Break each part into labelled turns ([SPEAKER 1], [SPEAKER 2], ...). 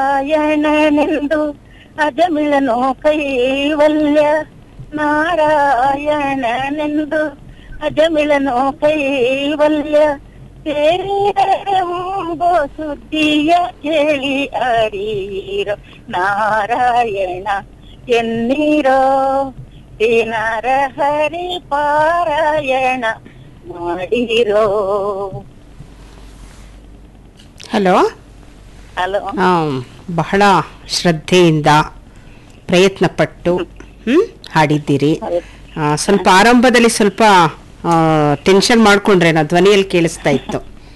[SPEAKER 1] ನಾರಾಯಣನೆಂದು ಅಜಮಿಳನು ಕೈವಲ್ಯ ನಾರಾಯಣನೆಂದು ಅಜಮಿಳನು ಕೈವಲ್ಯ ಸೇರಿದರೆಂಬೋ ಸುದ್ದಿಯ ಕೇಳಿ ಅರೀರೋ ನಾರಾಯಣ ಎನ್ನೀರೋ ದಿನರ ಹರಿ ಪಾರಾಯಣ ಮಾಡಿರೋ
[SPEAKER 2] ಹಲೋ
[SPEAKER 1] ಹಲೋ
[SPEAKER 2] ಬಹಳ ಶ್ರದ್ಧೆಯಿಂದ ಪ್ರಯತ್ನ ಪಟ್ಟು ಹ್ಮ್ ಹಾಡಿದ್ದೀರಿ ಆ, ಸ್ವಲ್ಪ ಆರಂಭದಲ್ಲಿ ಸ್ವಲ್ಪ ಟೆನ್ಷನ್ ಮಾಡ್ಕೊಂಡ್ರೆ ನಾ ಧ್ವನಿಯಲ್ಲಿ ಕೇಳಿಸ್ತಾ ಇತ್ತು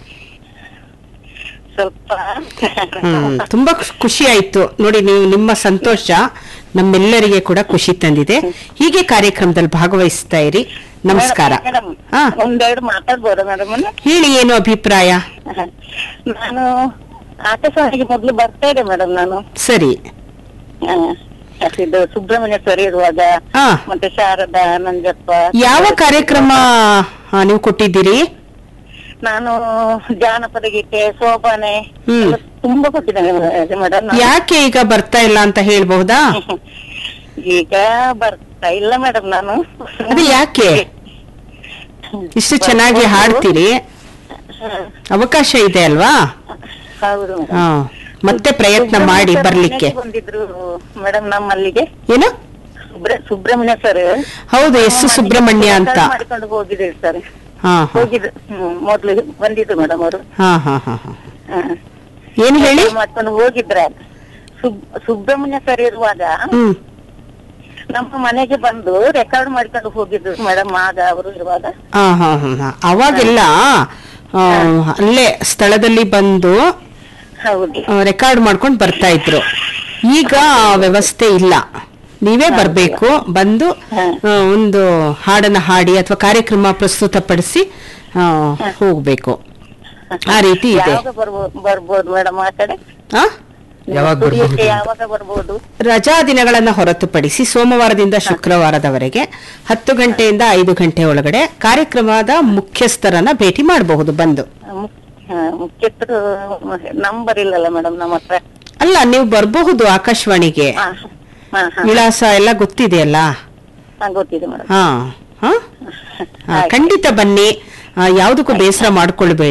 [SPEAKER 1] ಸ್ವಲ್ಪ
[SPEAKER 2] ಹ್ಮ್ ತುಂಬಾ ಖುಷ್- ಖುಷಿ ಆಯ್ತು ನೋಡಿ ನೀವು ನಿಮ್ಮ ಸಂತೋಷ ನಮ್ಮೆಲ್ಲರಿಗೆ ಕೂಡ ಖುಷಿ ತಂದಿದೆ ಹೀಗೆ ಕಾರ್ಯಕ್ರಮದಲ್ಲಿ ಭಾಗವಹಿಸ್ತಾ ಇರಿ ನಮಸ್ಕಾರ
[SPEAKER 1] ಮೇಡಮ್
[SPEAKER 2] ಹಾ
[SPEAKER 1] ಒಂದೆರಡು ಮಾತಾಡ್ಬೋದಾ ಮೇಡಮ್
[SPEAKER 2] ಹೇಳಿ ಏನು ಅಭಿಪ್ರಾಯ
[SPEAKER 1] ನಾನು ಆಕಾಶವಾಣಿಗೆ ಮೊದ್ಲು ಬರ್ತಾ ಇದ್ದೆ ಮೇಡಮ್ ನಾನು
[SPEAKER 2] ಸರಿ
[SPEAKER 1] ಆ, ಇದು ಸುಬ್ರಹ್ಮಣ್ಯ ಸರ್ ಇರುವಾಗ
[SPEAKER 2] ಹಾ
[SPEAKER 1] ಮತ್ತೆ ಶಾರದಾ ನಂಜಪ್ಪ
[SPEAKER 2] ಯಾವ ಕಾರ್ಯಕ್ರಮ ಆ, ನೀವು ಕೊಟ್ಟಿದ್ದೀರಿ
[SPEAKER 1] ನಾನು ಜಾನಪದ ಗೀತೆ ಶೋಭಾನೆ
[SPEAKER 2] ಹ್ಮ್.
[SPEAKER 1] ಎಲ್ಲ ತುಂಬಾ ಕೊಟ್ಟಿದ್ದೇನೆ ಮೇಡಮ್
[SPEAKER 2] ಯಾಕೆ ಈಗ ಬರ್ತಾ ಇಲ್ಲ ಅಂತ ಹೇಳ್ಬಹುದಾ
[SPEAKER 1] ಈಗ ಬರ್ತಾ ಇಲ್ಲ ಮೇಡಮ್ ನಾನು
[SPEAKER 2] ಅದು ಯಾಕೆ ಇಷ್ಟು ಚೆನ್ನಾಗಿ ಹಾಡ್ತೀರಿ
[SPEAKER 1] ಹಾ,
[SPEAKER 2] ಅವಕಾಶ ಇದೆ ಅಲ್ವಾ
[SPEAKER 1] ಹೌದು ಮೇಡಮ್
[SPEAKER 2] ಹಾ ಮತ್ತೆ ಪ್ರಯತ್ನ ಮಾಡಿ ಬರ್ಲಿಕ್ಕೆ
[SPEAKER 1] ಬಂದಿದ್ರು ಮೇಡಮ್ ನಮ್ಮಲ್ಲಿಗೆ
[SPEAKER 2] ಏನು
[SPEAKER 1] ಸುಬ್ರ- ಸುಬ್ರಹ್ಮಣ್ಯ ಸರ್
[SPEAKER 2] ಹೌದು ಎಸ್ ಸುಬ್ರಹ್ಮಣ್ಯ ಅಂತ
[SPEAKER 1] ಮಾಡಿಕೊಂಡು ಹೋಗಿದ್ರು ಸರ್
[SPEAKER 2] ಹಾ ಹಾ
[SPEAKER 1] ಹೋಗಿದ್ರು ಹ್ಮ್, ಮೊದ್ಲು ಬಂದಿದ್ರು ಮೇಡಮ್ ಅವರು
[SPEAKER 2] ಹಾ ಹಾ ಹಾ ಹಾ
[SPEAKER 1] ಹಾ.
[SPEAKER 2] ಏನ್ ಹೇಳಿ
[SPEAKER 1] ಮಾಡ್ಕೊಂಡು ಹೋಗಿದ್ರ ಸುಬ್ ಸುಬ್ರಹ್ಮಣ್ಯ ಸರ್ ಇರುವಾಗ
[SPEAKER 2] ಹ್ಮ್
[SPEAKER 1] ನಮ್ಮ ಮನೆಗೆ ಬಂದು ರೆಕಾರ್ಡ್ ಮಾಡ್ಕೊಂಡು ಹೋಗಿದ್ರು ಮೇಡಮ್ ಆಗ ಅವರು ಇರುವಾಗ
[SPEAKER 2] ಹಾ ಹಾ ಹಾ ಹಾ. ಅವಾಗೆಲ್ಲ ಆ, ಅಲ್ಲೇ ಸ್ಥಳದಲ್ಲಿ ಬಂದು
[SPEAKER 1] ಹೌದು
[SPEAKER 2] ರೆಕಾರ್ಡ್ ಮಾಡ್ಕೊಂಡು ಬರ್ತಾ ಇದ್ರು ಈಗ ಆ ವ್ಯವಸ್ಥೆ ಇಲ್ಲ ನೀವೇ ಬರ್ಬೇಕು ಬಂದು
[SPEAKER 1] ಹಾ.
[SPEAKER 2] ಆ, ಒಂದು ಹಾಡನ್ನ ಹಾಡಿ ಅಥವಾ ಕಾರ್ಯಕ್ರಮ ಪ್ರಸ್ತುತಪಡಿಸಿ ಆ, ಹೋಗ್ಬೇಕು ಆ ರೀತಿ ಇದೆ
[SPEAKER 1] ಯಾವಾಗ ಬರ್ಬೋದು ಬರ್ಬೋದು ಮೇಡಮ್ ಆ ಕಡೆ
[SPEAKER 2] ಆ?
[SPEAKER 3] ಯಾವಾಗ
[SPEAKER 1] ಕುಡಿಯಕ್ಕೆ
[SPEAKER 3] ಬರ್ಬಹುದು
[SPEAKER 1] ಯಾವಾಗ ಬರ್ಬೋದು
[SPEAKER 2] ರಜಾ ದಿನಗಳನ್ನ ಹೊರತುಪಡಿಸಿ ಸೋಮವಾರದಿಂದ ಶುಕ್ರವಾರದವರೆಗೆ ಹತ್ತು ಗಂಟೆಯಿಂದ ಐದು ಗಂಟೆ ಒಳಗಡೆ ಕಾರ್ಯಕ್ರಮದ ಮುಖ್ಯಸ್ಥರನ್ನ ಭೇಟಿ ಮಾಡಬಹುದು ಬಂದು
[SPEAKER 1] ಮುಖ್- ಹಾ, ಮುಖ್ಯಸ್ಥರು ನಂಬರ್ ಇಲ್ಲಲ್ಲ ಮೇಡಮ್ ನಮ್ಮ ಹತ್ರ
[SPEAKER 2] ಅಲ್ಲ ನೀವು ಬರಬಹುದು ಆಕಾಶವಾಣಿಗೆ
[SPEAKER 1] ಹಾ ಹಾ ಹಾ
[SPEAKER 2] ವಿಳಾಸ ಎಲ್ಲ ಗೊತ್ತಿದೆಯಲ್ಲ
[SPEAKER 1] ಹಾ, ಗೊತ್ತಿದೆ ಮೇಡಮ್
[SPEAKER 2] ಹಾ ಹಾ? ಹಾ, ಖಂಡಿತ ಬನ್ನಿ ಆ, ಯಾವುದಕ್ಕೂ ಬೇಸರ ಮಾಡ್ಕೊಳ್ಬೇಡಿ